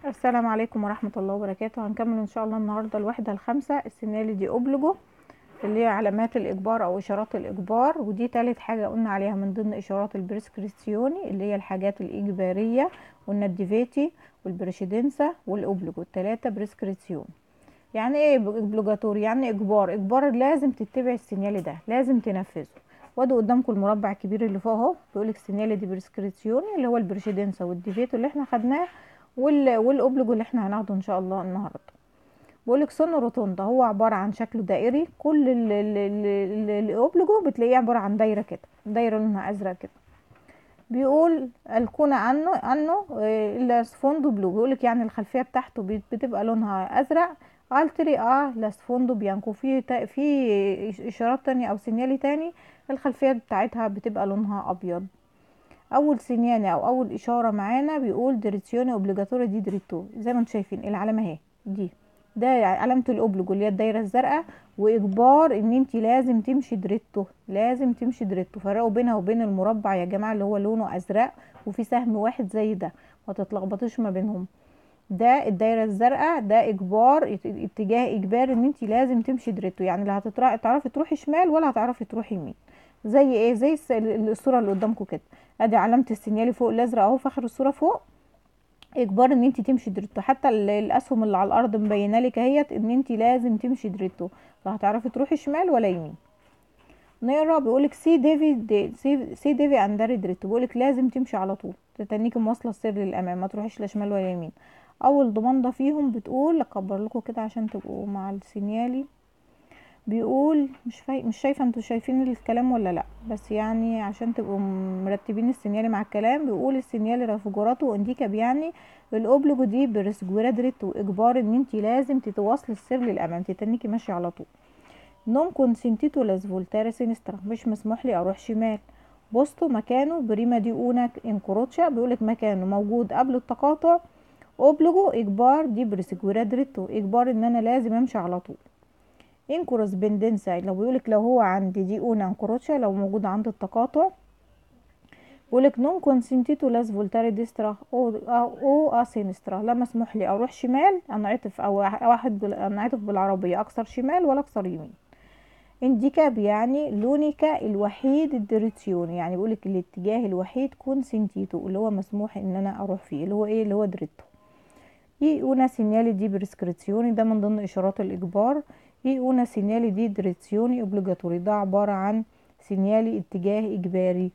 السلام عليكم ورحمة الله وبركاته هنكمل ان شاء الله النهاردة الوحدة الخامسة السنالي دي اوبلجو اللي هي علامات الاجبار او اشارات الاجبار ودي تالت حاجة قلنا عليها من ضمن اشارات البريسكريسيوني اللي هي الحاجات الاجبارية قلنا الديفيتي والبريشيدنسا والاوبلجو التلاتة بريسكريسيون يعني ايه اوبليجاتوري يعني اجبار اجبار لازم تتبع السينيالي ده لازم تنفذه وادي قدامكم المربع الكبير اللي فوق اهو بيقولك السينيالي دي بريسكريسيوني اللي هو البريشيدنسا والديفيتو اللي احنا خدناه وال والاوبليجو اللي احنا هناخده ان شاء الله النهارده بقولك سونو روتوندا هو عباره عن شكله دائري كل ال- ال- ال- ال- الاوبليجو بتلاقيه عباره عن دايره كده دايره لونها ازرق كده بيقول الكون عنه عنه الاسفوندو بلو بيقولك يعني الخلفيه بتاعته بت- بتبقى لونها ازرق التري اه لاسفوندو بيانكو في تا- في اشارات تانية او سينيالي تاني الخلفيه بتاعتها بتبقى لونها ابيض اول سينيانة او اول اشاره معانا بيقول ديريتسيوني اوبليجاتوري دي دريتو زي ما انتم شايفين العلامه اهي دي ده علامه الاوبليجو اللي هي الدايره الزرقاء واجبار ان انت لازم تمشي دريتو لازم تمشي دريتو فرقوا بينها وبين المربع يا جماعه اللي هو لونه ازرق وفي سهم واحد زي ده ما تتلخبطوش ما بينهم ده الدايره الزرقاء ده اجبار ات- اتجاه اجباري ان انت لازم تمشي دريتو يعني لا هتعرفي تروحي شمال ولا هتعرفي تروحي يمين زي ايه زي الس- الصوره اللي قدامكم كده ادي علامه السينيالي فوق الازرق اهو في اخر الصوره فوق اجبار ان انت تمشي دريتو حتى ال- الاسهم اللي على الارض مبينه لك اهيت ان انت لازم تمشي دريتو فهتعرفي تروحي شمال ولا يمين نقرا بيقولك سي ديفي سي, سي ديفي اندري دريتو بيقولك لازم تمشي على طول تتنيكي مواصله السير للامام ما تروحيش لا شمال ولا يمين اول ضمانده فيهم بتقول اكبر لكم كده عشان تبقوا مع السينيالي بيقول مش فاي... مش شايفه انتوا شايفين الكلام ولا لا بس يعني عشان تبقوا مرتبين السينيالي مع الكلام بيقول السينيالي رافيجوراتو انديكا بيعني الاوبليجو دي بريسجويرا دريتو اجبار ان انت لازم تتواصلي السير للامام تتنيكي ماشيه على طول نون كونسنتيتو لاس فولتاري سينسترا مش مسموح لي اروح شمال بوستو مكانه بريما دي اونك انكروتشا بيقولك مكانه موجود قبل التقاطع اوبليجو اجبار دي بريسجويرا دريتو اجبار ان انا لازم امشي على طول ان كورسبندنسا لو بيقولك لو هو عند دي اون انكروتشا لو موجود عند التقاطع بيقولك نون كونسنتيتو لاس فولتاري ديسترا او او اسينسترا لا مسموح لي اروح شمال انعطف او واحد بال- انعطف بالعربيه اكثر شمال ولا اكثر يمين انديكا بيعني لونيكا الوحيد الدريتسيون يعني بيقولك الاتجاه الوحيد كونسنتيتو اللي هو مسموح ان انا اروح فيه اللي هو ايه اللي هو دريتو اي una segnale di prescrizione ده من ضمن اشارات الاجبار اي una segnale di direzione obbligatori ده عبارة عن سينيالي اتجاه اجباري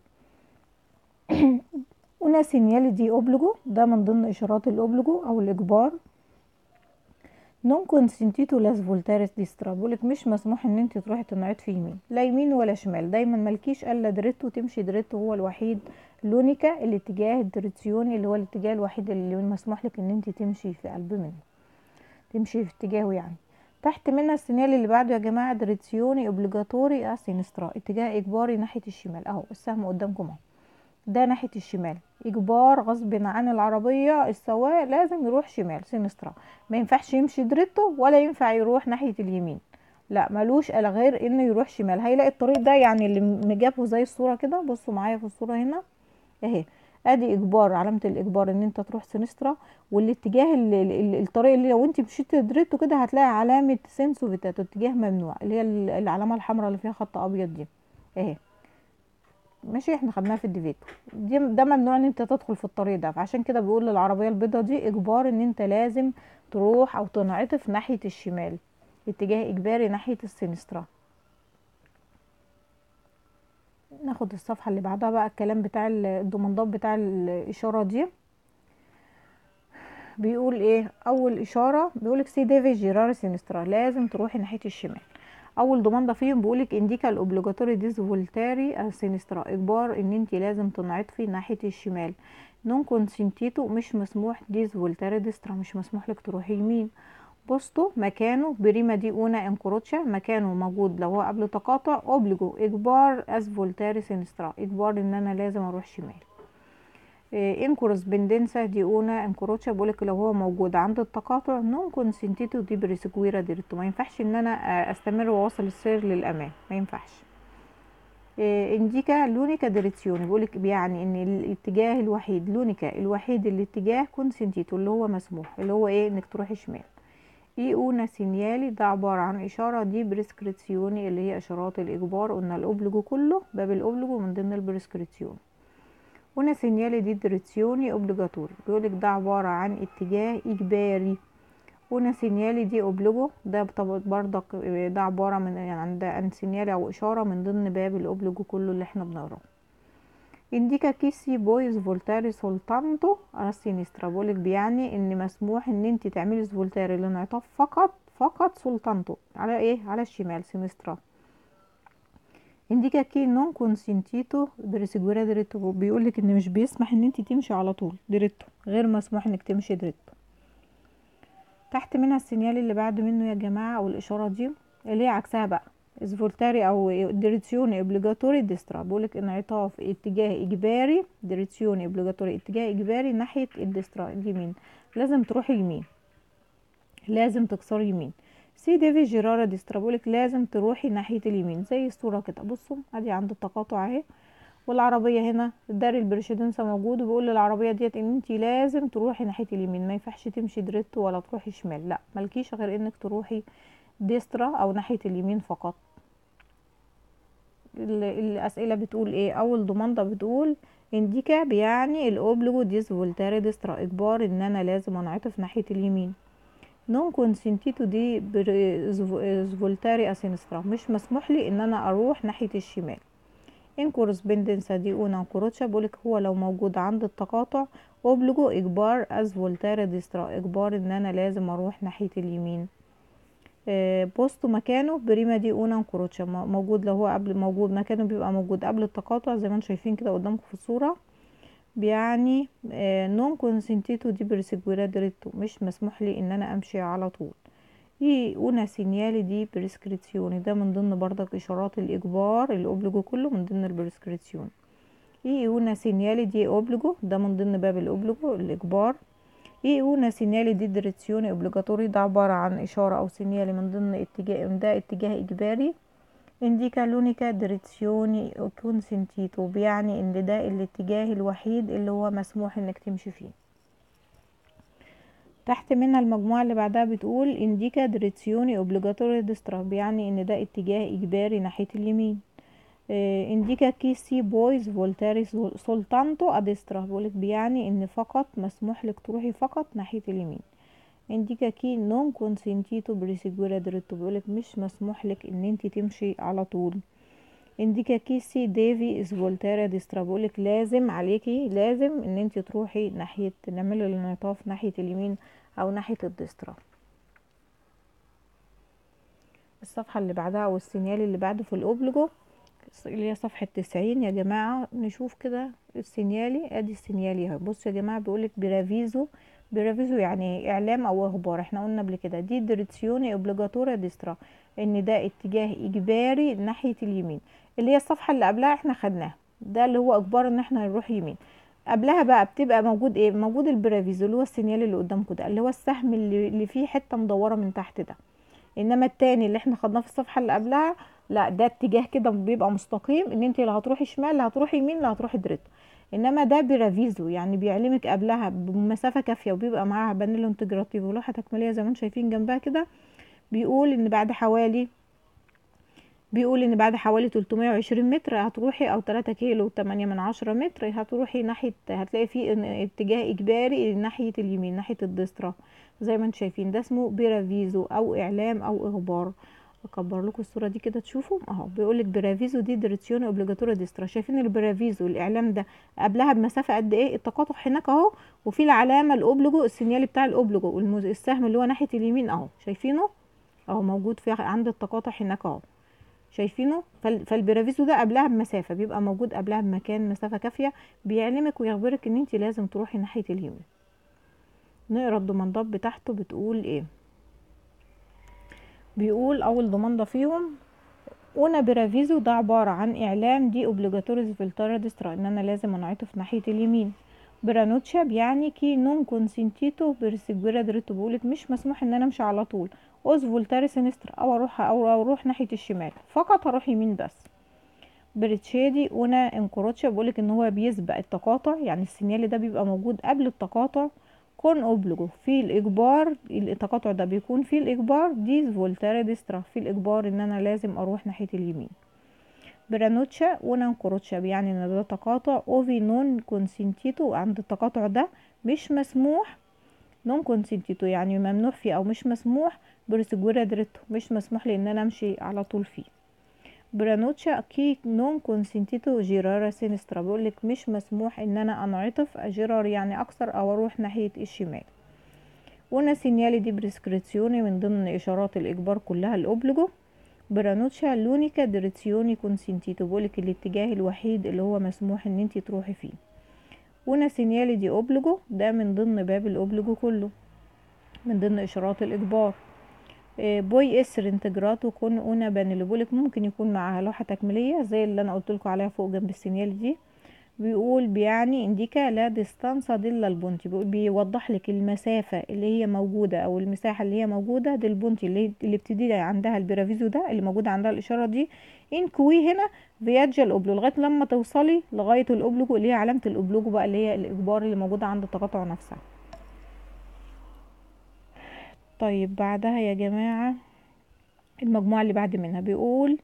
una segnale di obbligo ده من ضمن اشارات الاوبليجو او الاجبار non consentito la svoltare destra بقولك مش مسموح ان انت تروحي تنعطي في يمين لا يمين ولا شمال دايما ملكيش الا دريتو تمشي دريتو هو الوحيد لونيكا الاتجاه الدريتسيوني اللي هو الاتجاه الوحيد اللي مسموح لك ان انت تمشي في قلب منه تمشي في اتجاهه يعني تحت منها السينال اللي بعده يا جماعه دريتسيوني اوبليجاتوري اسينسترا اتجاه اجباري ناحيه الشمال اهو السهم قدامكم اهو ده ناحيه الشمال اجبار غصب عن العربيه السواق لازم يروح شمال سينسترا ما ينفعش يمشي دريتو ولا ينفع يروح ناحيه اليمين لا ملوش الا غير انه يروح شمال هيلاقي الطريق ده يعني اللي مجابه زي الصوره كده بصوا معايا في الصوره هنا اهي ادي اجبار علامه الاجبار ان انت تروح سينسترا والاتجاه ال- ال- ال- الطريق اللي لو انت مشيت دريتو كده هتلاقي علامه سينسو فيتاتو اتجاه ممنوع اللي هي ال- العلامه الحمراء اللي فيها خط ابيض دي اهي ماشي احنا خدناها في الديفيتو دي ده ممنوع ان انت تدخل في الطريق ده فعشان كده بيقول للعربيه البيضاء دي اجبار ان انت لازم تروح او تنعطف ناحيه الشمال اتجاه اجباري ناحيه السينسترا ناخد الصفحه اللي بعدها بقى الكلام بتاع الضمانات بتاع الاشاره دي بيقول ايه اول اشاره بيقولك سي ديفي جيرار سينسترا لازم تروحي ناحيه الشمال اول ضمان فيهم بيقولك انديكا الاوبليجاتوري ديز فولتاري سينسترا اجبار ان انت لازم تنعطفي ناحيه الشمال نون كونسنتيتو مش مسموح ديز فولتاري ديسترا مش مسموح لك تروحي يمين بوستو مكانه بريما دي اونا انكروتشا مكانه موجود لو هو قبل تقاطع اوبليجو اجبار اس فولتاري سينسترا اجبار ان انا لازم اروح شمال ان كورسبندنسا دي اونا انكروتشا بقولك لو هو موجود عند التقاطع نون كونسنتيتو دي بريسكويرا ديرتو ما ينفعش ان انا استمر واواصل السير للامام ما ينفعش إيه، انديكا لونيكا ديريتسيوني بيقولك يعني ان الاتجاه الوحيد لونيكا الوحيد الاتجاه كونسنتيتو اللي هو مسموح اللي هو ايه انك تروحي شمال اي اونا سينيالي ده عبارة عن اشارة دي بريسكريتسيوني اللي هي اشارات الاجبار قلنا الاوبليجو كله باب الاوبليجو من ضمن البريسكريتسيون هنا سينيالي دي ديريتسيوني اوبليجاتوري بيقولك ده عبارة عن اتجاه اجباري هنا سينيالي دي اوبليجو ده برضك ده عبارة من يعني ده عن سينيالي او اشارة من ضمن باب الاوبليجو كله اللي احنا بنقراه indica che si può svoltare soltanto a sinistra بقولك بيعني ان مسموح ان انت تعملي سفولتاري للانعطاف فقط فقط soltanto على ايه على الشمال سينسترا indica che non consentito perseguire diritto بيقولك ان مش بيسمح ان انت تمشي على طول ديريتو غير مسموح انك تمشي ديريتو تحت منها السينيال اللي بعد منه يا جماعة او الاشارة دي اللي هي عكسها بقى سفولتاري او ديريتسيوني اوبليجاتوري ديسترا بقولك انعطاف اتجاه اجباري ديريتسيوني اوبليجاتوري اتجاه اجباري ناحية الديسترا اليمين لازم تروحي يمين لازم تكسري يمين سي ديفي جيرارا ديسترا بقولك لازم تروحي ناحية اليمين زي الصورة كده بصوا ادي عند التقاطع اهي والعربية هنا الدار البرشيدنسا موجود وبيقول للعربية ديت ان انتي لازم تروحي ناحية اليمين ما ينفعش تمشي دريت ولا تروحي شمال لا ملكيش غير انك تروحي ديسترا او ناحية اليمين فقط الاسئلة بتقول ايه اول ضمانة بتقول انديكا بيعني الاوبليجو ديس فولتاري ديسترا اجبار ان انا لازم انعطف ناحية اليمين نون كونسنتيتو دي فولتاري اسينسترا مش مسموح لي ان انا اروح ناحية الشمال ان كورسبندنسا دي اونا كوروتشا بقولك هو لو موجود عند التقاطع اوبليجو اجبار از فولتاري ديسترا اجبار ان انا لازم اروح ناحية اليمين بوستو مكانه بريما دي اونا كوروتشا موجود لو هو قبل موجود مكانه بيبقى موجود قبل التقاطع زي ما انتم شايفين كده قدامكم في الصورة بيعني نون كونسنتيتو دي بريسيجويرا دريتو مش مسموح لي ان انا امشي على طول اي اونا سينيالي دي بريسكريتسيوني ده من ضمن برضك اشارات الاجبار الاوبليجو كله من ضمن البريسكريتسيون اي اونا سينيالي دي اوبليجو ده من ضمن باب الاوبليجو الاجبار اي اونا سينيالي دي ديريتسيوني اوبليجاتوري ده عبارة عن اشارة او سينيالي من ضمن اتجاه ده اتجاه اجباري انديكا لونيكا ديريتسيوني كونسنتيتو بيعني ان ده الاتجاه الوحيد اللي هو مسموح انك تمشي فيه تحت منها المجموعة اللي بعدها بتقول انديكا ديريتسيوني اوبليجاتوري ديسترا بيعني ان ده اتجاه اجباري ناحية اليمين انديكا كي سي بويز فولتاري سولتانتو اديسترا بقولك بيعني ان فقط مسموح لك تروحي فقط ناحية اليمين انديكا كي نون كونسنتيتو بريسيجورا دريتو بيقولك مش مسموح لك ان انت تمشي على طول انديكا كي سي ديفي از فولتارا ديسترا بقولك لازم عليكي لازم ان انت تروحي ناحية نعمل الانعطاف ناحية اليمين او ناحية الديسترا الصفحة اللي بعدها او السينيال اللي بعده في الاوبليجو اللي هي صفحة تسعين يا جماعة نشوف كده السينيالي ادي السينيالي اهي بصوا يا جماعة بيقولك برافيزو برافيزو يعني اعلام او اخبار احنا قلنا قبل كده دي ديريتسيوني اوبليجاتورا ديسترا ان ده اتجاه اجباري ناحية اليمين اللي هي الصفحة اللي قبلها احنا خدناها ده اللي هو اجبار ان احنا نروح يمين قبلها بقى بتبقى موجود ايه موجود البرافيزو اللي هو السينيال اللي قدامكم ده اللي هو السهم اللي, اللي فيه حتة مدورة من تحت ده انما التاني اللي احنا خدناه في الصفحة اللي قبلها لا ده اتجاه كده بيبقى مستقيم ان انت لا هتروحي شمال لا هتروحي يمين لا هتروحي دريت انما ده برافيزو يعني بيعلمك قبلها بمسافه كافيه وبيبقى معاها بانيلو انتجراتيف ولوحه تكميليه زي ما انتم شايفين جنبها كده بيقول ان بعد حوالي بيقول ان بعد حوالي 320 متر هتروحي او 3 كيلو 8 من 10 متر هتروحي ناحيه هتلاقي فيه اتجاه اجباري ناحيه اليمين ناحيه الدسترا زي ما انتم شايفين ده اسمه برافيزو او اعلام او اخبار اكبر لكم الصوره دي كده تشوفوا اهو بيقول لك برافيزو دي ديريتسيوني اوبليجاتوري ديسترا شايفين البرافيزو الاعلام ده قبلها بمسافه قد ايه التقاطع هناك اهو وفي العلامه الاوبليجو السينيال بتاع الاوبليجو السهم اللي هو ناحيه اليمين اهو شايفينه اهو موجود في عند التقاطع هناك اهو شايفينه فالبرافيزو ده قبلها بمسافه بيبقى موجود قبلها بمكان مسافه كافيه بيعلمك ويخبرك ان انت لازم تروحي ناحيه اليمين نقرا الضمانات بتاعته بتقول ايه بيقول اول ضمانة فيهم اونا برافيزو ده عبارة عن اعلام دي اوبليجاتوريز فيلتارا ديسترا ان انا لازم انعطف ناحية اليمين برانوتشا بيعني كي نون كونسنتيتو برسيجويرا دريتو بقولك مش مسموح ان انا امشي على طول اوز فولتاري سينستر او اروح او اروح ناحية الشمال فقط هروح يمين بس بريتشادي اونا انكروتشا بيقولك ان هو بيسبق التقاطع يعني السينيال ده بيبقى موجود قبل التقاطع كون اوبلجو في الاجبار التقاطع ده بيكون فيه الاجبار دي فولتارا ديسترا في الاجبار ان انا لازم اروح ناحيه اليمين برانوتشا ونانكروتشا يعني ان ده تقاطع اوفي نون كونسنتيتو عند التقاطع ده مش مسموح نون كونسنتيتو يعني ممنوع فيه او مش مسموح برسجورا دريتو مش مسموح لي ان انا امشي على طول فيه برانوتشا كي نون كونسنتيتو جيرارا سينسترا بيقولك مش مسموح ان انا انعطف جيرار يعني اكثر او اروح ناحية الشمال ونا سينيالي دي بريسكريتسيوني من ضمن اشارات الاجبار كلها الاوبليجو برانوتشا لونيكا دريتسيوني كونسنتيتو بيقولك الاتجاه الوحيد اللي هو مسموح ان انتي تروحي فيه ونا سينيالي دي اوبليجو ده من ضمن باب الاوبليجو كله من ضمن اشارات الاجبار بوي اسر انتجراتو كون اونا اللي بقولك ممكن يكون معاها لوحة تكميلية زي اللي انا قلت لكم عليها فوق جنب السينيال دي بيقول بيعني انديكا لا ديستانسا ديلا البونتي بيوضح لك المسافة اللي هي موجودة او المساحة اللي هي موجودة دي البونتي اللي, اللي بتبتدي عندها البرافيزو ده اللي موجودة عندها الاشارة دي ان كوي هنا فياجا الاوبلو لغاية لما توصلي لغاية الاوبلوجو اللي هي علامة الاوبلوجو بقى اللي هي الاجبار اللي موجودة عند التقاطع نفسها طيب بعدها يا جماعة المجموعة اللي بعد منها بيقول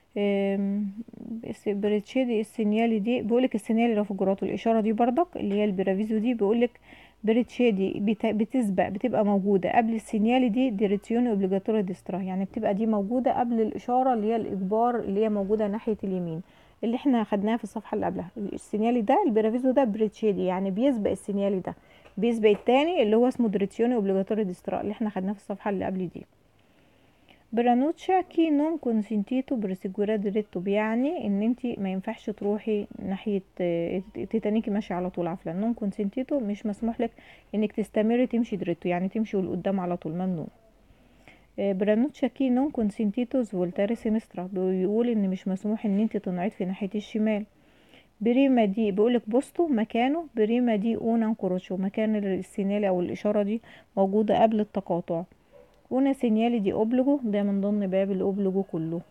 بريتشيدي السينيالي دي بيقولك السينيالي رافوجراتو الإشارة دي بردك اللي هي البرافيزو دي بيقولك بريتشيدي بتسبق بتبقى موجودة قبل السينيالي دي ديريتيوني اوبليجاتوري ديسترا يعني بتبقى دي موجودة قبل الإشارة اللي هي الإجبار اللي هي موجودة ناحية اليمين اللي احنا خدناها في الصفحة اللي قبلها السينيالي ده البرافيزو ده بريتشيدي يعني بيسبق السينيالي ده بيسبق التاني اللي هو اسمه دريتيوني اوبليجاتوري ديسترا اللي احنا خدناه في الصفحه اللي قبل دي برانوتشا كي نون كونسنتيتو برسيجورا دريتو بيعني ان انت ما ينفعش تروحي ناحيه تيتانيكي ماشيه على طول عفلا نون كونسنتيتو مش مسموح لك انك تستمري تمشي دريتو يعني تمشي لقدام على طول ممنوع برانوتشا كي نون كونسنتيتو فولتاري سينسترا بيقول ان مش مسموح ان انت تنعطفي ناحيه الشمال بريما دي بيقولك بوستو مكانه بريما دي اونا كوروتشو مكان السينيالي او الاشارة دي موجودة قبل التقاطع اونا سينيالي دي اوبلجو ده من ضمن باب الاوبلجو كله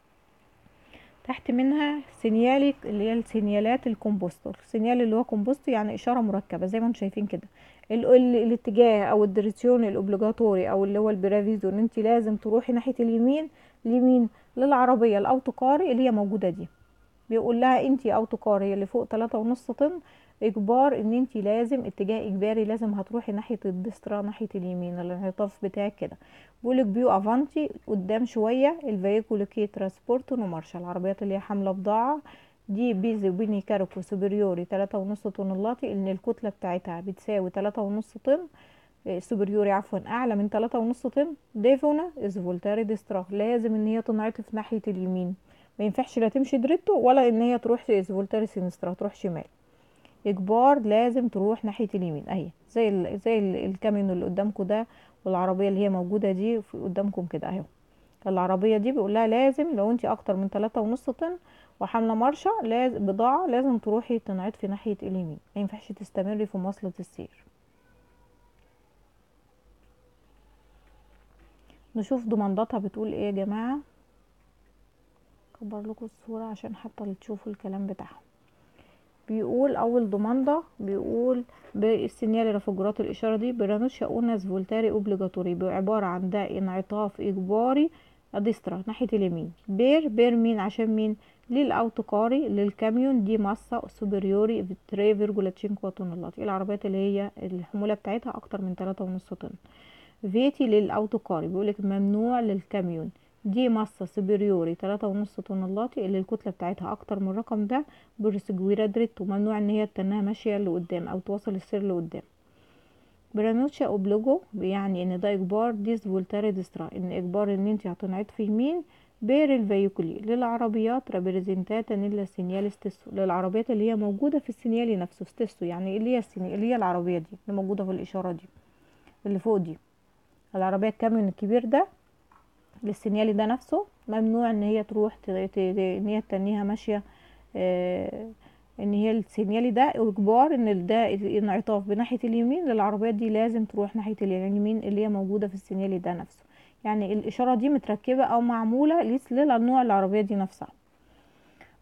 تحت منها سينيالي اللي هي السينيالات الكومبوستر سينيال اللي هو كومبوست يعني اشاره مركبه زي ما انتم شايفين كده ال ال الاتجاه او الدريسيون الاوبليجاتوري او اللي هو البرافيزو ان انت لازم تروحي ناحيه اليمين اليمين للعربيه الاوتوكاري اللي هي موجوده دي بيقول لها انت اوتوكار هي اللي فوق تلاتة ونص طن اجبار ان انت لازم اتجاه اجباري لازم هتروحي ناحيه الدسترا ناحيه اليمين الانعطاف بتاعك كده بيقولك بيو افانتي قدام شويه الفييكول كي ترانسبورت ومارشا العربيات اللي هي حامله بضاعه دي بيزي وبيني كاركو سوبريوري تلاتة ونص طنلاتي ان الكتله بتاعتها بتساوي تلاتة ونص طن سوبريوري عفوا اعلى من تلاتة ونص طن ديفونا از فولتاري ديسترا لازم ان هي تنعطف ناحيه اليمين ما ينفعش لا تمشي دريتو ولا ان هي تروح فولتاري سينسترا تروح شمال اجبار لازم تروح ناحيه اليمين اهي زي ال زي ال الكاميون اللي قدامكم ده والعربيه اللي هي موجوده دي في قدامكم كده اهي العربيه دي بيقول لها لازم لو انت اكتر من تلاتة ونص طن وحامله مرشه لازم بضاعه لازم تروحي تنعطفي ناحيه اليمين ما ينفعش تستمري في مواصله السير نشوف ضماناتها بتقول ايه يا جماعه اكبر لكم الصورة عشان حتى تشوفوا الكلام بتاعهم بيقول اول ضمانده بيقول بالسينيال رافوجرات الاشاره دي برانوتشا اوناس فولتاري اوبليجاتوري عباره عن ده انعطاف اجباري اديسترا ناحيه اليمين بير بير مين عشان مين للاوتوكاري للكاميون دي ماسا سوبريوري تري فيرجولا تشينكوا طنلات العربيات اللي هي الحموله بتاعتها اكتر من تلاتة ونص طن فيتي للاوتوكاري بيقولك ممنوع للكاميون دي ماسة سوبريوري تلاتة ونص طنلاتي اللي الكتلة بتاعتها اكتر من الرقم ده برسجويرا دريت وممنوع ان هي تنها ماشية لقدام او توصل السير لقدام برانوتشا اوبلوجو يعني ان ده اجبار ديس فولتاري ديسترا ان اجبار ان انت هتنعطفي يمين بير الفيكولي للعربيات رابريزنتاتا نيلا سينيال ستيسو للعربيات اللي هي موجودة في السينيالي نفسه ستيسو يعني اللي هي السينيال اللي هي العربية دي اللي موجودة في الاشارة دي اللي فوق دي العربية الكاميون الكبير ده للسينيالي ده نفسه ممنوع ان هي تروح ان هي تنيها ماشيه آه ان هي السينيالي ده اجبار ان ده انعطاف بناحيه اليمين للعربيات دي لازم تروح ناحيه اليمين اللي هي موجوده في السينيالي ده نفسه يعني الاشاره دي متركبه او معموله للنوع العربيه دي نفسها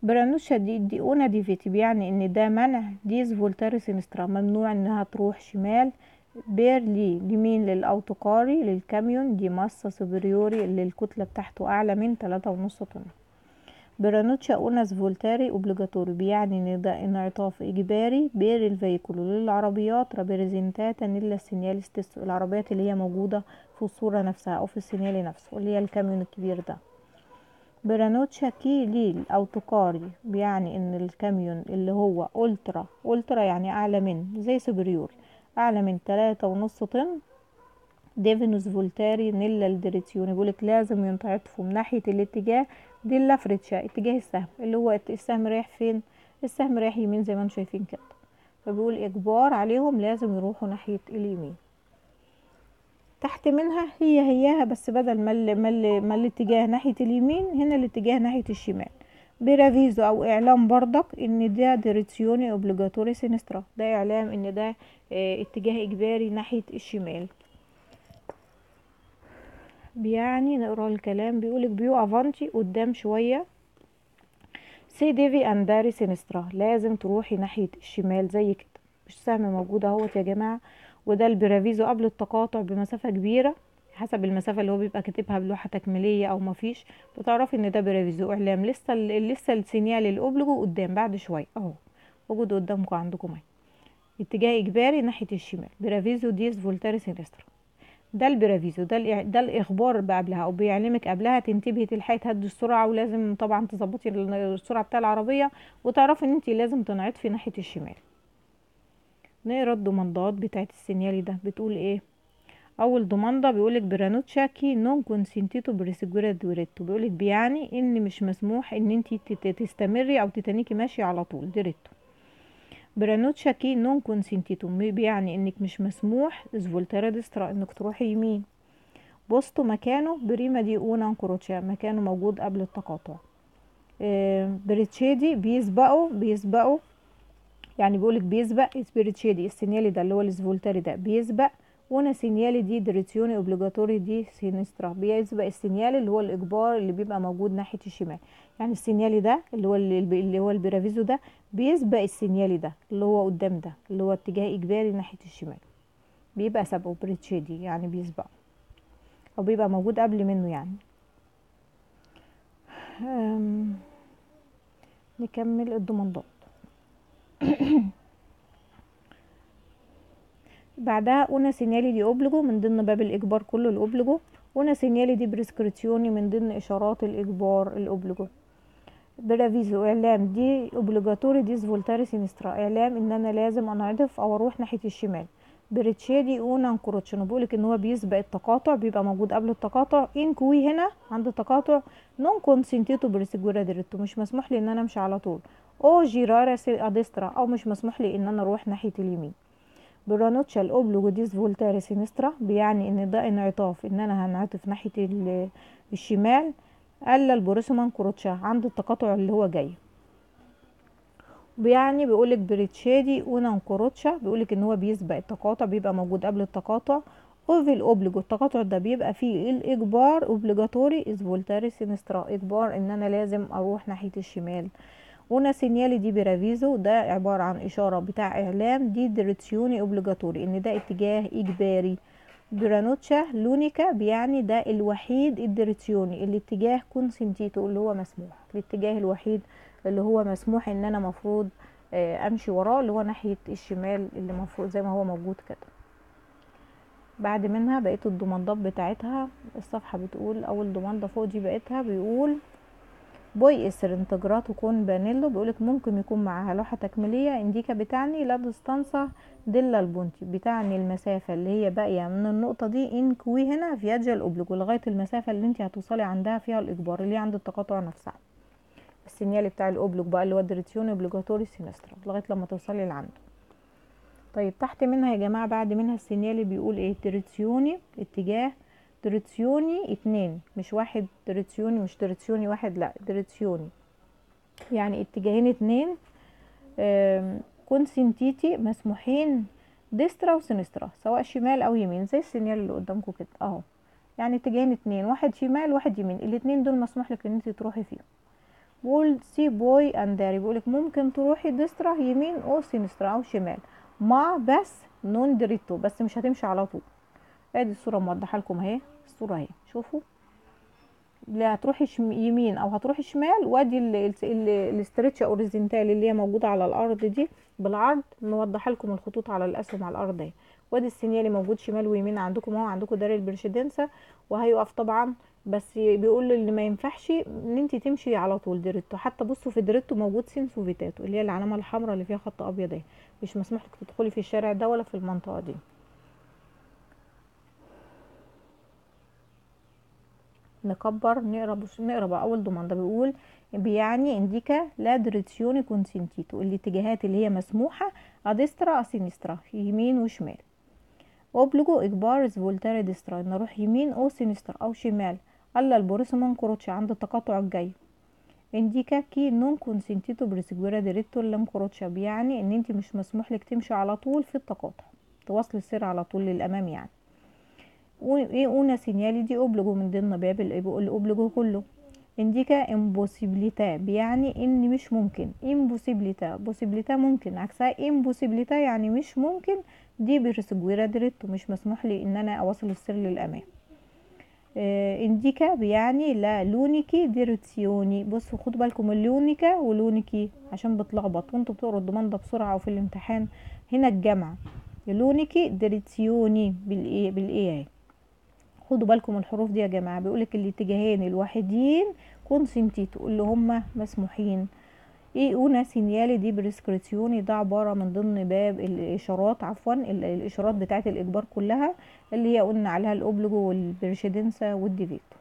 برانوشا دي دي اونا ديفيتي بيعني ان ده منع ديز فولتاري سينسترا ممنوع انها تروح شمال بيرلي لمين للاوتوكاري للكاميون دي ماسة سوبريوري اللي الكتلة بتاعته اعلى من تلاتة ونص طن برانوتشا اوناس فولتاري اوبليجاتوري بيعني ان ده انعطاف اجباري بير الفيكولو للعربيات رابريزنتاتا نيلا سينيال ستيسو العربيات اللي هي موجودة في الصورة نفسها او في السينيال نفسه اللي هي الكاميون الكبير ده برانوتشا كي ليل اوتوكاري بيعني ان الكاميون اللي هو الترا الترا يعني اعلى من زي سوبريور اعلى من تلاتة ونص طن ديفينوس فولتاري نيلا الدريتيوني بيقولك لازم ينتعطفوا من ناحية الاتجاه دي اللافريتشا اتجاه السهم اللي هو السهم رايح فين السهم رايح يمين زي ما انتم شايفين كده فبيقول اجبار عليهم لازم يروحوا ناحية اليمين تحت منها هي هياها بس بدل ما ال ما, ال ما الاتجاه ناحية اليمين هنا الاتجاه ناحية الشمال برافيزو او اعلام برضك ان ده ديريتسيوني اوبليجاتوري سينسترا ده اعلام ان ده اه اتجاه اجباري ناحية الشمال بيعني نقرا الكلام بيقولك بيو افانتي قدام شوية سي ديفي انداري سينسترا لازم تروحي ناحية الشمال زي كده مش سهم موجود اهوت يا جماعة وده البرافيزو قبل التقاطع بمسافة كبيرة حسب المسافة اللي هو بيبقى كاتبها بلوحة تكميلية او مفيش بتعرفي ان ده برافيزو اعلام لسه ال لسه السينيال الاوبليجو قدام بعد شوية اهو موجود قدامكم عندكم اهي اتجاه اجباري ناحية الشمال برافيزو ديز فولتاري سينسترا ده البرافيزو ده ده الاخبار قبلها او بيعلمك قبلها تنتبهي تلحقي تهدي السرعه ولازم طبعا تظبطي السرعه بتاع العربيه وتعرفي ان انت لازم تنعطفي ناحيه الشمال نقرا الضمانات بتاعت السينيالي ده بتقول ايه اول ضمانده بيقولك برانوتشا كي نون كونسنتيتو بريسيجورا دوريتو بيقولك بيعني ان مش مسموح ان انت تستمري او تتنيكي ماشيه على طول ديريتو برانوتشا كي نون كونسنتيتو بيعني انك مش مسموح سفولتيرا ديسترا انك تروحي يمين بوستو مكانه بريما دي اونا كروتشا مكانه موجود قبل التقاطع آه بريتشيدي بيسبقوا بيسبقوا يعني بيقولك بيسبق سبيريتشيدي السينيالي ده اللي هو السفولتاري ده بيسبق وانا سينيالي دي دريتيوني اوبليجاتوري دي سينسترا بيسبق السينيالي اللي هو الاجبار اللي بيبقى موجود ناحيه الشمال يعني السينيالي ده اللي هو اللي هو البرافيزو ده بيسبق السينيالي ده اللي هو قدام ده اللي هو اتجاه اجباري ناحيه الشمال بيبقى سبقه بريتشيدي يعني بيسبقه او بيبقى موجود قبل منه يعني نكمل الضمانات بعدها اونا سينيالي دي اوبليجو من ضمن باب الاجبار كله الاوبليجو اونا سينيالي دي بريسكريتيوني من ضمن اشارات الاجبار الاوبليجو برافيزو اعلام دي اوبليجاتوري ديز فولتاري سينسترا اعلام ان انا لازم انعطف او اروح ناحيه الشمال بريتشيدي اونا انكروتشن بقولك ان هو بيسبق التقاطع بيبقى موجود قبل التقاطع انكوي هنا عند التقاطع نون كونسنتيتو بريسيجورا ديريتو مش مسموح لي ان انا امشي على طول او جيرارا سي اديسترا او مش مسموح لي ان انا اروح ناحيه اليمين برانوتشا الاوبلوجو ديز فولتاري سينسترا بيعني ان ده انعطاف ان انا هنعطف ناحيه الشمال الا البوريسومان كروتشا عند التقاطع اللي هو جاي بيعني بيقولك بريتشادي اونان كروتشا بيقولك ان هو بيسبق التقاطع بيبقى موجود قبل التقاطع اوفي الاوبليجو التقاطع ده بيبقى فيه الاجبار اوبليجاتوري از فولتاري سينسترا اجبار ان انا لازم اروح ناحيه الشمال ونا سينيالي دي برافيزو ده عبارة عن إشارة بتاع إعلام دي دريتسيوني اوبليجاتوري إن ده اتجاه إجباري برانوتشا لونيكا بيعني ده الوحيد الدريتسيوني الاتجاه كونسنتيتو اللي هو مسموح الاتجاه الوحيد اللي هو مسموح ان انا مفروض امشي وراه اللي هو ناحية الشمال اللي مفروض زي ما هو موجود كده بعد منها بقيت الضمانات بتاعتها الصفحة بتقول اول ضمانة فوق دي بقيتها بيقول بوي اسر انتجراتو كون بانيلو بيقولك ممكن يكون معاها لوحة تكميلية انديكا بتعني لا ديستانسا ديلا البونتي بتعني المسافة اللي هي باقية من النقطة دي ان كوي هنا فياجا الاوبليجو لغاية المسافة اللي انت هتوصلي عندها فيها الاجبار اللي هي عند التقاطع نفسها السينيال بتاع الاوبليج بقى اللي هو الدريتيون اوبليجاتوري سينسترا لغاية لما توصلي لعنده طيب تحت منها يا جماعة بعد منها السينيالي بيقول ايه دريتيوني اتجاه دريتسيوني اتنين مش واحد دريتسيوني مش دريتسيوني واحد لا دريتسيوني يعني اتجاهين اتنين كونسنتيتي مسموحين ديسترا وسينسترا سواء شمال او يمين زي السينيال اللي قدامكم كده اهو يعني اتجاهين اتنين واحد شمال واحد يمين الاتنين دول مسموح لك ان انت تروحي فيهم بقول سي بوي انداري بيقولك ممكن تروحي ديسترا يمين او سينسترا او شمال ما بس نون دريتو بس مش هتمشي على طول ادي الصوره موضحه لكم اهي الصوره اهي شوفوا لا هتروحي شم... يمين او هتروحي شمال وادي الاسترتش اوريزنتال اللي هي موجوده على الارض دي بالعرض موضحه لكم الخطوط على الاسهم على الارض اهي وادي السينيالي موجود شمال ويمين عندكم اهو عندكم داري البرشيدنسا وهيقف طبعا بس بيقول اللي ما ينفعش ان انت تمشي على طول ديريتو حتى بصوا في ديريتو موجود سينسو فيتاتو اللي هي العلامه الحمراء اللي فيها خط ابيض اهي مش مسموح لك تدخلي في الشارع ده ولا في المنطقه دي نكبر نقرا بص نقرا بقى اول ضمان بيقول بيعني انديكا لا دريتسيوني كونسنتيتو الاتجاهات اللي هي مسموحه اديسترا اسينسترا يمين وشمال اوبليجو اجبار فولتاري ديسترا ان اروح يمين او سينسترا او شمال الا البوريسو ما انكروتش عند التقاطع الجاي انديكا كي نون كونسنتيتو بريسيجويرا ديريتو لانكروتشا بيعني ان انت مش مسموح لك تمشي على طول في التقاطع تواصلي السير على طول للامام يعني ايه اونا سينيالي دي اوبليجو من ضمن باب الاوبليجو كله انديكا امبوسيبليتا بيعني ان مش ممكن امبوسيبليتا بوسيبليتا ممكن عكسها امبوسيبليتا يعني مش ممكن دي برسجويرا دريتو مش مسموح لي ان انا اوصل السر للامام آه انديكا بيعني لا لونيكي ديريتسيوني بصوا خدوا بالكم اللونيكا ولونيكي عشان بتلخبط وانتوا بتقروا الضمان ده بسرعه وفي الامتحان هنا الجمع لونيكي ديريتسيوني بالايه بالايه اهي خدوا بالكم الحروف دي يا جماعه بيقولك الاتجاهين الوحيدين كونسنتيتو اللي هما مسموحين ايه اونا سينيالي دي بريسكريتيوني ده عباره من ضمن باب الاشارات عفوا الاشارات بتاعه الاجبار كلها اللي هي قلنا عليها الاوبليجو والبرشيدنسا والديفيتو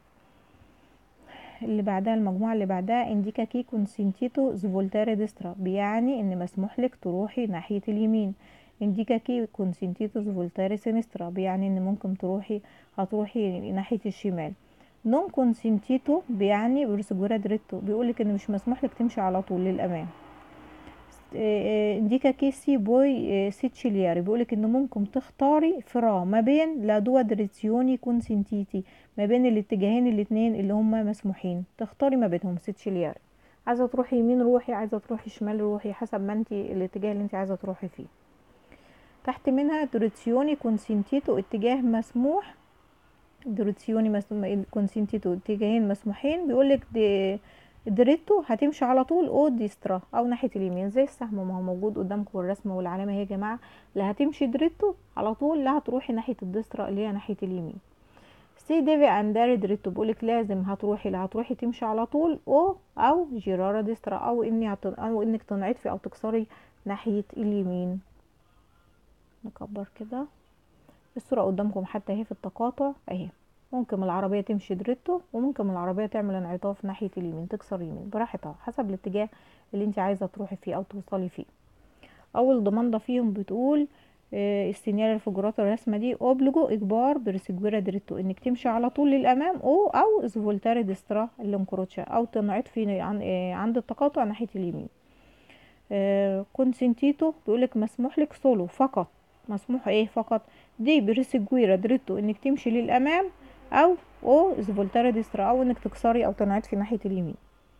اللي بعدها المجموعه اللي بعدها انديكا كي كونسنتيتو زفولتاري ديسترا بيعني ان مسموح لك تروحي ناحيه اليمين انديكا كي كونسنتيتوس فولتاري سينسترا بيعني ان ممكن تروحي هتروحي ناحية الشمال نون كونسنتيتو بيعني برسجورا دريتو بيقولك ان مش مسموح لك تمشي على طول للامام انديكا كي سي بوي سيتشيلياري بيقولك ان ممكن تختاري فرا ما بين لا دوا دريتسيوني كونسنتيتي ما بين الاتجاهين الاتنين اللي هما مسموحين تختاري ما بينهم سيتشيلياري عايزه تروحي يمين روحي عايزه تروحي شمال روحي حسب ما انت الاتجاه اللي انت عايزه تروحي فيه تحت منها دوريتسيوني كونسنتيتو اتجاه مسموح دوريتسيوني مسموح كونسنتيتو اتجاهين مسموحين بيقولك دي دريتو هتمشي على طول او ديسترا او ناحيه اليمين زي السهم ما هو موجود قدامكم الرسمه والعلامه اهي يا جماعه لا هتمشي دريتو على طول لا هتروحي ناحيه الديسترا اللي هي ناحيه اليمين سي ديفي انداري دريتو بيقولك لازم هتروحي لا هتروحي تمشي على طول او او جيرارا ديسترا او اني هت... او انك تنعطفي او تكسري ناحيه اليمين نكبر كده الصورة قدامكم حتى اهي في التقاطع اهي ممكن العربية تمشي دريتو وممكن العربية تعمل انعطاف ناحية اليمين تكسر يمين براحتها حسب الاتجاه اللي انت عايزة تروحي فيه او توصلي فيه اول ضمانة فيهم بتقول آه السينيال الفجرات الرسمة دي اوبليجو اجبار برسجويرا دريتو انك تمشي على طول للامام او او سفولتاري ديسترا اللانكروتشا او تنعطفي عند التقاطع ناحية اليمين آه كونسنتيتو بيقولك مسموح لك سولو فقط مسموح ايه فقط دي بريسجويرا دريتو انك تمشي للامام او او سفولتاري ديسترا او انك تكسري او تنعطفي ناحيه اليمين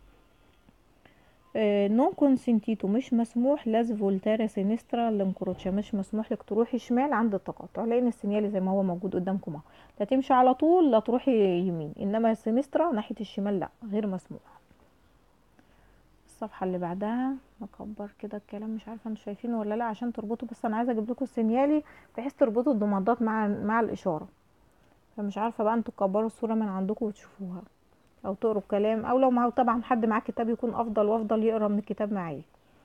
آه نون كونسنتيتو مش مسموح لا سفولتاري سينسترا لانكروتشا مش مسموح لك تروحي شمال عند التقاطع لان السينيالي زي ما هو موجود قدامكم اهو لا تمشي على طول لا تروحي يمين انما السينسترا ناحيه الشمال لا غير مسموح الصفحه اللي بعدها نكبر كده الكلام مش عارفه انتوا شايفينه ولا لا عشان تربطوا بس انا عايزه اجيب لكم السينيالي بحيث تربطوا الضمادات مع مع الاشاره فمش عارفه بقى انتوا تكبروا الصوره من عندكم وتشوفوها او تقروا الكلام او لو معه طبعا حد معاه كتاب يكون افضل وافضل يقرا من الكتاب معايا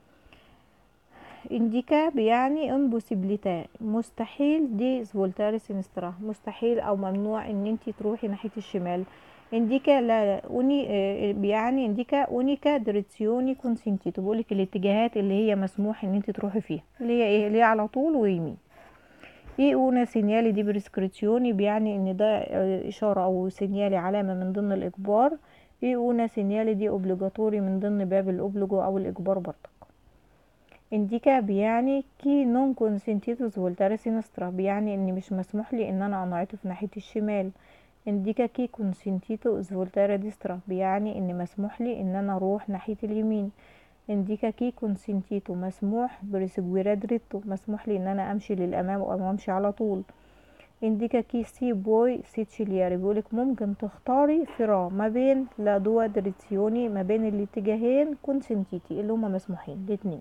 انديكا بيعني امبوسيبليتا مستحيل دي فولتاري سينسترا مستحيل او ممنوع ان انت تروحي ناحيه الشمال انديكا لا اوني بيعني انديكا اونيكا دريتسيوني كونسنتيتو بقولك الاتجاهات اللي هي مسموح ان انت تروحي فيها اللي هي ايه اللي هي على طول ويمين ايه اونا سينيالي دي بريسكريتيوني بيعني ان ده اشارة او سينيالي علامة من ضمن الاجبار ايه اونا سينيالي دي اوبليجاتوري من ضمن باب الاوبليجو او الاجبار برضك انديكا بيعني كي نون كونسنتيتوس فولتاري سينسترا بيعني ان مش مسموح لي ان انا انعطف ناحية الشمال انديكا كي كونسنتيتو سفولتارا ديسترا بيعني ان مسموح لي ان انا اروح ناحية اليمين انديكا كي كونسنتيتو مسموح بريسجويرا دريتو مسموح لي ان انا امشي للامام او امشي على طول انديكا كي سي بوي سيتشيلياري بيقولك ممكن تختاري فرا ما بين لا دوا دريتسيوني ما بين الاتجاهين كونسنتيتي اللي هما مسموحين الاتنين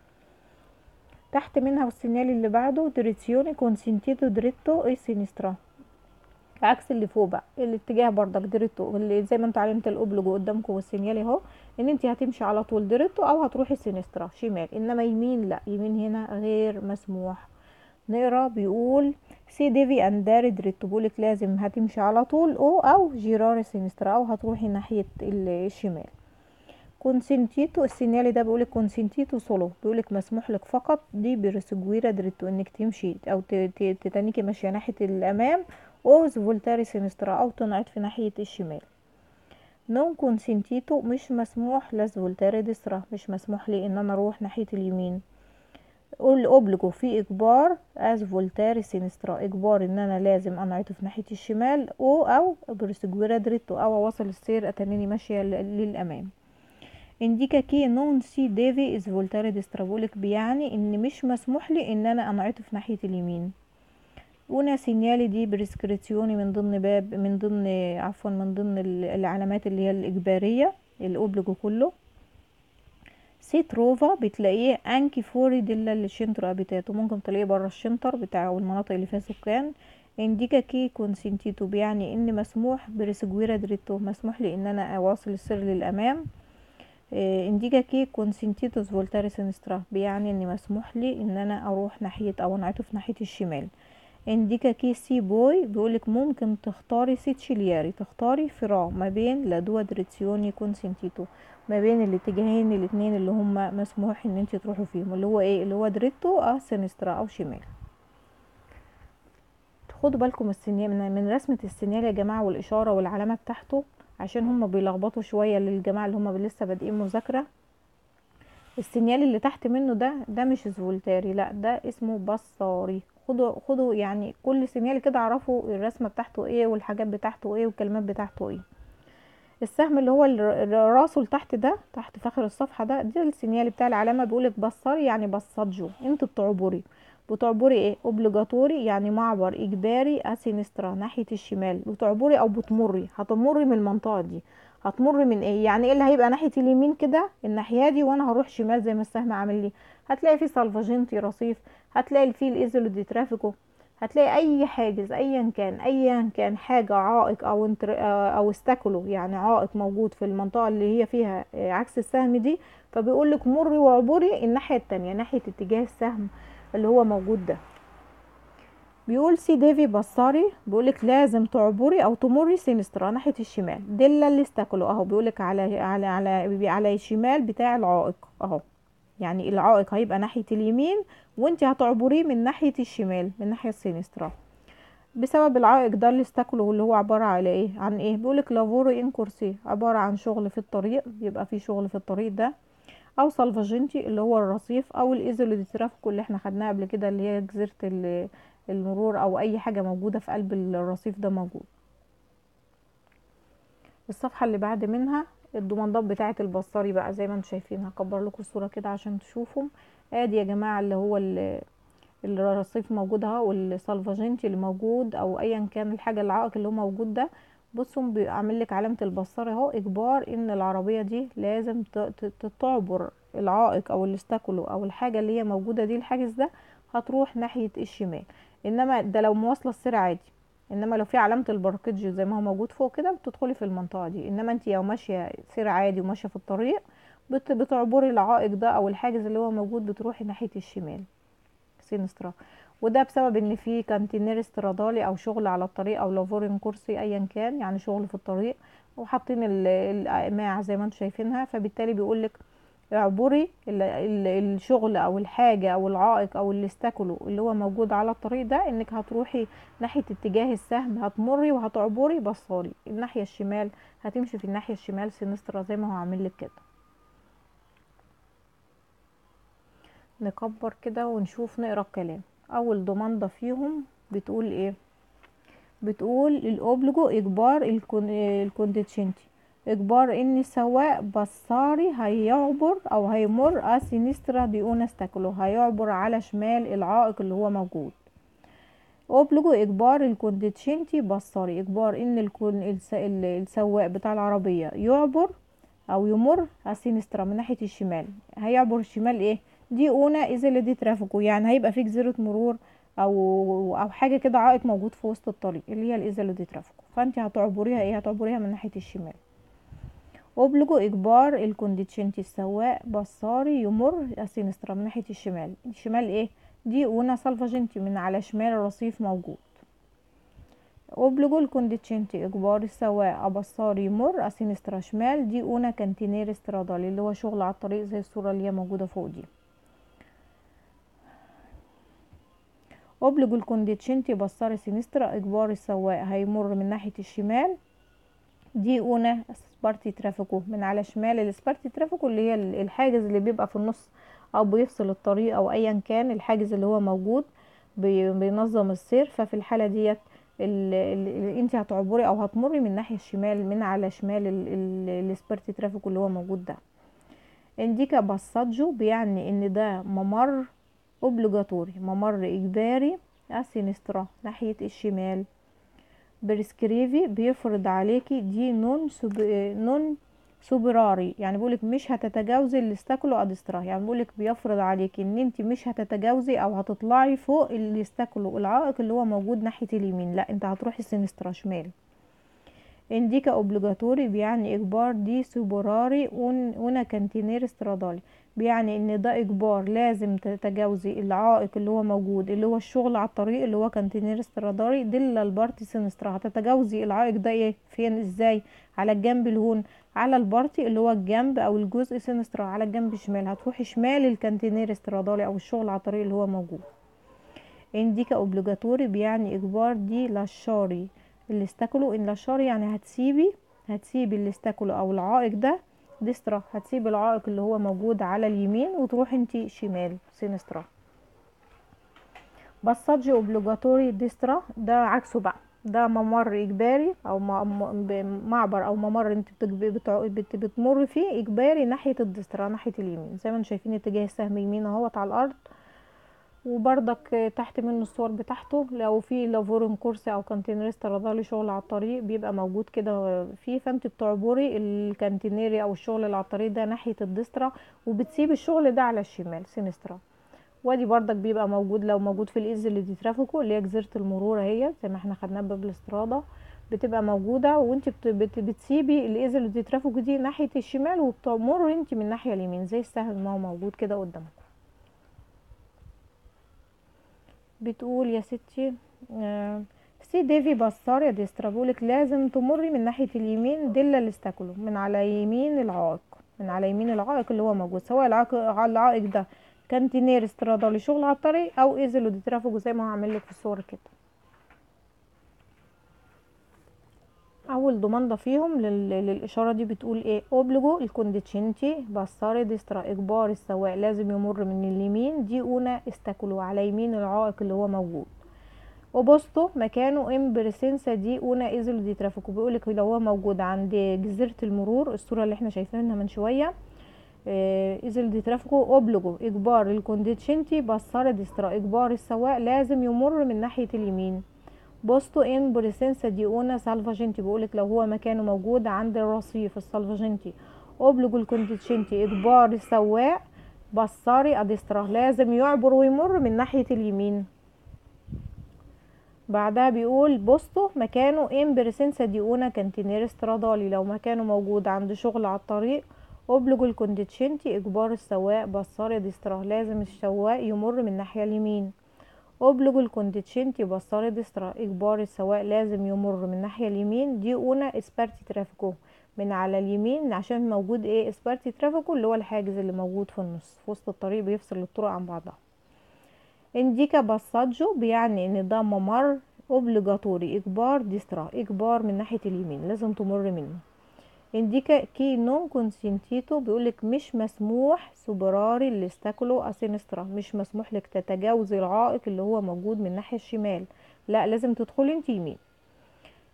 تحت منها والسينال اللي بعده دريتسيوني كونسنتيتو دريتو اي سينسترا عكس اللي فوق بقى الاتجاه بردك دريتو اللي زي ما انتوا علامه الاوبلوجو قدامكم والسينيال اهو ان انت هتمشي على طول دريتو او هتروحي سينسترا شمال انما يمين لا يمين هنا غير مسموح نقرا بيقول سي ديفي انداري دريتو بيقولك لازم هتمشي على طول او او جيرار سينسترا او هتروحي ناحيه الشمال كونسنتيتو السينالي ده بيقولك كونسنتيتو سولو بيقولك مسموح لك فقط دي برسجويرا دريتو انك تمشي او تتنيكي ماشيه ناحيه الامام او فولتاري سينسترا او تنعد في ناحيه الشمال نون كونسنتيتو مش مسموح لاس فولتاري ديسترا مش مسموح لي ان انا اروح ناحيه اليمين الاوبليجو في اجبار از فولتاري سينسترا اجبار ان انا لازم انعطف ناحيه الشمال او او برسجويرا دريتو او اوصل السير اتنيني ماشيه للامام انديكا كي نون سي ديفي از فولتاري ديسترا بقولك بيعني ان مش مسموح لي ان انا انعطف ناحيه اليمين una segnali دي بريسكريتيوني من ضمن باب من ضمن عفوا من ضمن العلامات اللي هي الإجبارية الأوبليجو كله سي تروفا بتلاقيه انكي فوري ديلا للشنتر ابيتاتو ممكن تلاقيه برا الشنتر بتاع المناطق اللي فيها سكان انديكا كي كونسنتيتو بيعني ان مسموح بريسجويرا دريتو مسموح لي ان انا اواصل السير للامام انديكا كي كونسنتيتو فولتاري سينسترا بيعني ان مسموح لي ان انا اروح ناحية او انعطف ناحية الشمال انديكا كي سي بوي بيقولك ممكن تختاري سيتشيلياري تختاري فراغ ما بين لا دوا دريتسيوني كونسنتيتو ما بين الاتجاهين الاتنين اللي هما مسموح ان انت تروحوا فيهم اللي هو ايه اللي هو دريتو او سينسترا او شمال خدوا بالكم السنيال من, من رسمة السنيال يا جماعة والاشارة والعلامة بتاعته عشان هما بيلخبطوا شوية للجماعة اللي هما لسه بادئين مذاكرة السنيال اللي تحت منه ده ده مش زفولتاري لا ده اسمه بصاري خدوا خدوا يعني كل سينيال كده اعرفوا الرسمه بتاعته ايه والحاجات بتاعته ايه والكلمات بتاعته ايه السهم اللي هو راسه لتحت ده تحت فخر الصفحه ده ده السينيال بتاع العلامه بيقولك بصري يعني بصادجو انت بتعبري بتعبري ايه اوبليجاتوري يعني معبر اجباري اسينسترا ناحيه الشمال بتعبري او بتمري هتمري من المنطقه دي هتمر من ايه يعني ايه اللي هيبقى ناحيه اليمين كده الناحيه دي وانا هروح شمال زي ما السهم عامل لي هتلاقي فيه سالفاجنتي رصيف هتلاقي فيه الايزولو دي ترافيكو هتلاقي اي حاجز ايا كان ايا كان حاجه عائق او انتر او استاكلو يعني عائق موجود في المنطقه اللي هي فيها عكس السهم دي فبيقول لك مري وعبري الناحيه التانية ناحيه اتجاه السهم اللي هو موجود ده بيقول سي ديفي بصاري بيقولك لازم تعبري او تمري سينسترا ناحيه الشمال ديلا اللي استاكلوا اهو بيقولك على على على على الشمال بتاع العائق اهو يعني العائق هيبقى ناحيه اليمين وانت هتعبريه من ناحيه الشمال من ناحيه السينسترا بسبب العائق ده اللي استاكله اللي هو عباره على ايه عن ايه بيقولك لافورو ان كورسي عباره عن شغل في الطريق بيبقى في شغل في الطريق ده او سالفاجنتي اللي هو الرصيف او الايزولو دي ترافيكو اللي احنا خدناها قبل كده اللي هي جزيره المرور او اي حاجة موجودة في قلب الرصيف ده موجود الصفحة اللي بعد منها الضمانات بتاعة البصري بقى زي ما انتم شايفين هكبر لكم الصورة كده عشان تشوفوا ادي يا جماعة اللي هو الرصيف موجود اهو والسالفاجنتي اللي موجود او ايا كان الحاجة العائق اللي هو موجود ده بصوا بيعمل لك علامة البصري اهو اجبار ان العربية دي لازم تعبر العائق او الاستاكولو او الحاجة اللي هي موجودة دي الحاجز ده هتروح ناحية الشمال انما ده لو مواصله السير عادي انما لو في علامه الباركيدج زي ما هو موجود فوق كده بتدخلي في المنطقه دي انما انت لو ماشيه سير عادي وماشيه في الطريق بت بتعبري العائق ده او الحاجز اللي هو موجود بتروحي ناحيه الشمال سينسترا وده بسبب ان في كانتينير استرادالي او شغل على الطريق او لافورين كرسي ايا كان يعني شغل في الطريق وحاطين الاقماع زي ما انتم شايفينها فبالتالي بيقولك اعبري الشغل او الحاجة او العائق او اللي استاكله اللي هو موجود على الطريق ده انك هتروحي ناحية اتجاه السهم هتمري وهتعبري بصاري الناحية الشمال هتمشي في الناحية الشمال سينسترا زي ما هو عامل لك كده نكبر كده ونشوف نقرا الكلام اول ضمانده فيهم بتقول ايه بتقول الاوبلجو اجبار الكون- الكونديتشنتي اجبار ان السواق بصاري هيعبر او هيمر اسينسترا دي اونستاكلو هيعبر على شمال العائق اللي هو موجود اوبلجو اجبار الكونديتشنتي بصاري اجبار ان الكون الس- ال- السواق بتاع العربية يعبر او يمر اسينسترا من ناحية الشمال هيعبر الشمال ايه دي اونا اذا اللي دي ترافيكو يعني هيبقى في جزيرة مرور او او حاجه كده عائق موجود في وسط الطريق اللي هي الازالو دي ترافيكو فانت هتعبريها ايه هتعبريها من ناحيه الشمال اوبلجو اجبار الكونديتشنتي السواق بصاري يمر السينسترا من ناحيه الشمال الشمال ايه دي اونا سالفاجنتي من على شمال الرصيف موجود اوبلجو الكونديتشنتي اجبار السواق ابصاري يمر السينسترا شمال دي اونا كانتينير استرادالي اللي هو شغل على الطريق زي الصوره اللي هي موجوده فوق دي اوبلجو الكونديتشنتي بصاري سينسترا اجبار السواق هيمر من ناحية الشمال دي اونا سبارتي ترافيكو من على شمال السبارتي ترافيكو اللي هي الحاجز اللي بيبقى في النص او بيفصل الطريق او ايا كان الحاجز اللي هو موجود بي- بينظم السير ففي الحالة ديت انت هتعبري او هتمري من ناحية الشمال من على شمال ال- ال- السبارتي ترافيكو اللي هو موجود ده انديكا باساجو بيعني ان ده ممر اوبليجاتوري ممر اجباري اسينسترا ناحية الشمال بريسكريفي بيفرض عليكي دي نون سوب... نون سوبراري يعني بيقولك مش هتتجاوزي الاستاكلو ادسترا يعني بيقولك بيفرض عليكي ان انت مش هتتجاوزي او هتطلعي فوق الاستاكلو العائق اللي هو موجود ناحية اليمين لا انت هتروحي سينسترا شمال انديكا اوبليجاتوري بيعني اجبار دي سوبراري اون اونا كانتينير استرادالي بيعني ان ده اجبار لازم تتجاوزي العائق اللي هو موجود اللي هو الشغل على الطريق اللي هو كانتينير استرادالي دل البارتي سينسترا هتتجاوزي العائق ده ايه فين ازاي على الجنب الهون على البارتي اللي هو الجنب او الجزء سينسترا على الجنب الشمال هتروحي شمال الكانتينير استرادالي او الشغل على الطريق اللي هو موجود انديكا اوبليجاتوري بيعني اجبار دي لاشاري اللي استاكلوا ان لاشاري يعني هتسيبي هتسيبي اللي استاكلوا او العائق ده ديسترا هتسيبي العائق اللي هو موجود على اليمين وتروحي انتي شمال سينسترا باساجي اوبليجاتوري ديسترا ده عكسه بقى ده ممر اجباري او م- ب- معبر او ممر انت بتجب- بتع- بت- بتمر فيه اجباري ناحيه الديسترا ناحيه اليمين زي ما انتم شايفين اتجاه السهم يمين اهوت على الارض وبرضك تحت منه الصور بتاعته لو في لافورن كورسي او كانتينير استرادالي شغل على الطريق بيبقى موجود كده فيه فانت بتعبري الكانتينيري او الشغل اللي على الطريق ده ناحيه الدسترا وبتسيبي الشغل ده على الشمال سينسترا وادي برضك بيبقى موجود لو موجود في الايز اللي دي ترافيكو اللي هي جزيره المرور اهي زي ما احنا خدناها باب الاستراده بتبقى موجوده وانت بت بت بتسيبي الايز اللي دي ترافيكو دي ناحيه الشمال وبتمر انت من الناحيه اليمين زي السهم ما هو موجود كده قدامكم بتقول يا ستي آه، سي ديفي بصار يا ديسترا بيقولك لازم تمري من ناحية اليمين دلة الاستاكولو من على يمين العائق من على يمين العائق اللي هو موجود سواء العائق العائق ده كانتينير استرادالي شغل على الطريق او ايزلو دي ترافيكو زي ما هعمل لك في الصور كده اول ضمانده فيهم لل... للاشاره دي بتقول ايه اوبليجو الكونديتشنتي باساري ديسترا اجبار السواق لازم يمر من اليمين دي اونا استاكلو على يمين العائق اللي هو موجود وبوستو مكانه ام بريسنسا دي اونا ايزلو دي ترافيكو بيقولك لو هو موجود عند جزيره المرور الصوره اللي احنا شايفينها من شويه ايزل دي ترافيكو اوبليجو اجبار الكونديتشنتي باساري ديسترا اجبار السواق لازم يمر من ناحيه اليمين بوستو ان بريسنسا دي اونا سالفاجنتي بيقولك لو هو مكانه موجود عند الرصيف السالفاجنتي اوبليجو الكونديتشنتي اجبار السواق بصاري اديسترا لازم يعبر ويمر من ناحية اليمين بعدها بيقول بوستو مكانه ان بريسنسا دي اونا كانتينير استرادالي لو مكانه موجود عند شغل على الطريق اوبليجو الكونديتشنتي اجبار السواق بصاري اديسترا لازم السواق يمر من الناحية اليمين اوبليجو الكونديتشنتي بصاري ديسترا اجبار السواق لازم يمر من الناحيه اليمين دي اونا اسبارتي ترافيكو من على اليمين عشان موجود ايه اسبارتي ترافيكو اللي هو الحاجز اللي موجود في النص في وسط الطريق بيفصل الطرق عن بعضها انديكا باساجو بيعني ان ده ممر اوبليجاتوري اجبار ديسترا اجبار من ناحيه اليمين لازم تمر منه انديكا كي نون كونسنتيتو بيقولك مش مسموح سوبراري الاستاكولو اسينسترا مش مسموح لك تتجاوزي العائق اللي هو موجود من الناحيه الشمال لا لازم تدخلي انت يمين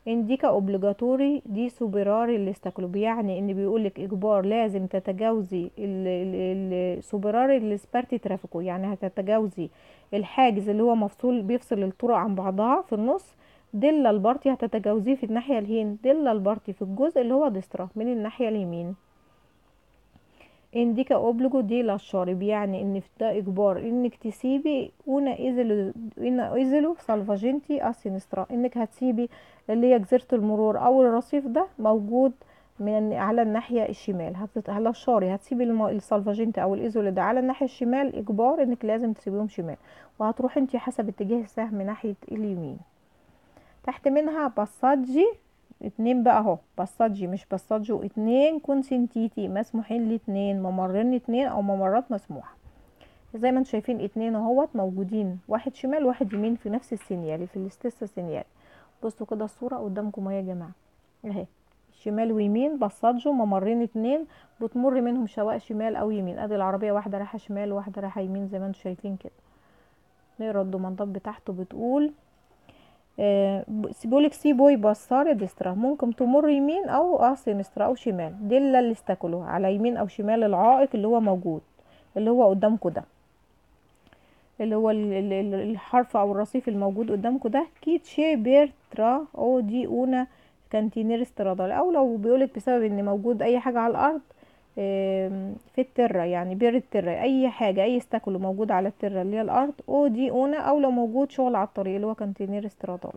انديكا اوبليجاتوري دي سوبراري الاستاكلو يعني ان بيقولك اجبار لازم تتجاوزي السوبراري السبارتي ترافيكو يعني هتتجاوزي الحاجز اللي هو مفصول بيفصل الطرق عن بعضها في النص ديلا البارتي هتتجاوزيه في الناحية الهين ديلا البارتي في الجزء اللي هو ديسترا من الناحية اليمين انديكا اوبليجو دي للشارب يعني ان ده اجبار انك تسيبي انا ايزلو انا ايزلو سالفاجنتي اسينسترا انك هتسيبي اللي هي جزيره المرور او الرصيف ده موجود من على الناحيه الشمال هت... على الشاري هتسيبي الم... السالفاجنتي او الايزولو ده على الناحيه الشمال اجبار انك لازم تسيبيهم شمال وهتروحي انت حسب اتجاه السهم ناحيه اليمين تحت منها باساجي اتنين بقى اهو باساجي مش باساجو اتنين كونسنتيتي مسموحين لاتنين ممرين اتنين او ممرات مسموحة زي ما انتم شايفين اتنين اهوت موجودين واحد شمال واحد يمين في نفس السينيال في الاستيسا سينيال بصوا كده الصورة قدامكم اهي يا جماعة اهي شمال ويمين باساجو ممرين اتنين بتمر منهم سواء شمال او يمين ادي العربية واحدة رايحة شمال واحدة رايحة يمين زي ما انتم شايفين كده نقرا الضمانات بتاعته بتقول بيقولك سي بوي بصار ديسترا ممكن تمر يمين او اسينسترا او شمال ديلا اللي استكلوا على يمين او شمال العائق اللي هو موجود اللي هو قدامكم ده اللي هو الحرف او الرصيف الموجود قدامكم ده كيتشي بيرترا او دي اونا كانتينير استرادال او لو بيقولك بسبب ان موجود اي حاجة على الارض في الترة يعني بير الترة اي حاجة اي استاكولو موجود على الترة اللي هي الارض او دي اونا او لو موجود شغل على الطريق اللي هو كانتينير استرادال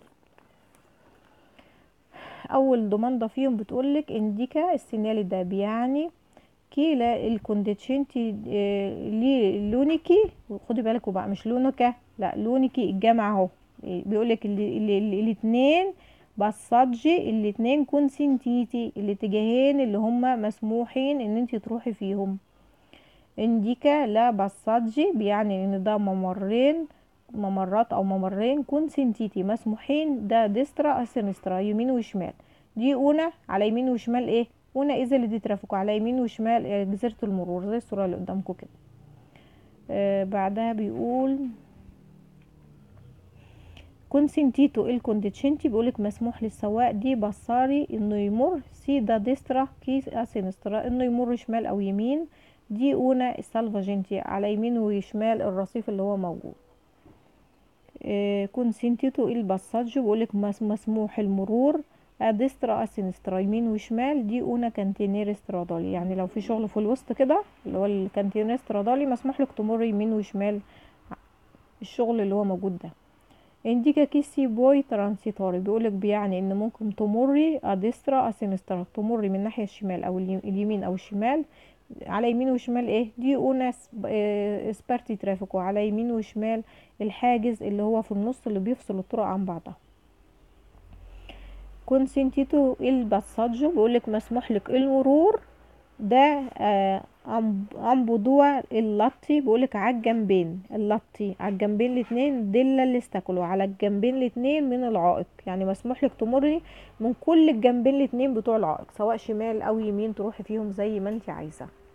اول ضمانده فيهم بتقولك انديكا السينالي ده بيعني كيلا الكونديتشنتي لي لونيكي خدي بالكوا بقى مش لونكا لا لونيكي الجمع اهو بيقولك الاتنين باساجي الاتنين كونسنتيتي الاتجاهين اللي هما مسموحين ان انت تروحي فيهم انديكا لا باساجي بيعني ان ده ممرين ممرات او ممرين كونسنتيتي مسموحين ده ديسترا اسينسترا يمين وشمال دي اونا على يمين وشمال ايه اونا اذا اللي دي ترافيكو على يمين وشمال جزيرة المرور زي الصورة اللي قدامكم كده آه بعدها بيقول كونسنتيتو الكونديتشنتي بيقولك مسموح للسواق دي بصاري انه يمر سي دا ديسترا كيس اسينسترا انه يمر شمال او يمين دي اونا السالفاجنتي على يمين وشمال الرصيف اللي هو موجود إيه كونسنتيتو الباساجو بيقولك مسموح المرور اديسترا اسينسترا يمين وشمال دي اونا كانتينير استرادالي يعني لو في شغل في الوسط كده اللي هو الكانتينير استرادالي مسموح لك تمر يمين وشمال الشغل اللي هو موجود ده انديكا كيسي بوي ترانسيتوري بيقولك بيعني ان ممكن تمري اديسترا اسينسترا تمري من الناحية الشمال او اليمين او الشمال على يمين وشمال ايه دي اونا سبارتي ترافيكو على يمين وشمال الحاجز اللي هو في النص اللي بيفصل الطرق عن بعضها كونسنتيتو الباساجو بيقولك مسموح لك المرور ده امبودوا اللطي بيقولك على الجنبين اللطي على الجنبين الاتنين دلة اللي استكلوا على الجنبين الاتنين من العائق يعني مسموح لك تمري من كل الجنبين الاتنين بتوع العائق سواء شمال او يمين تروحي فيهم زي ما انت عايزه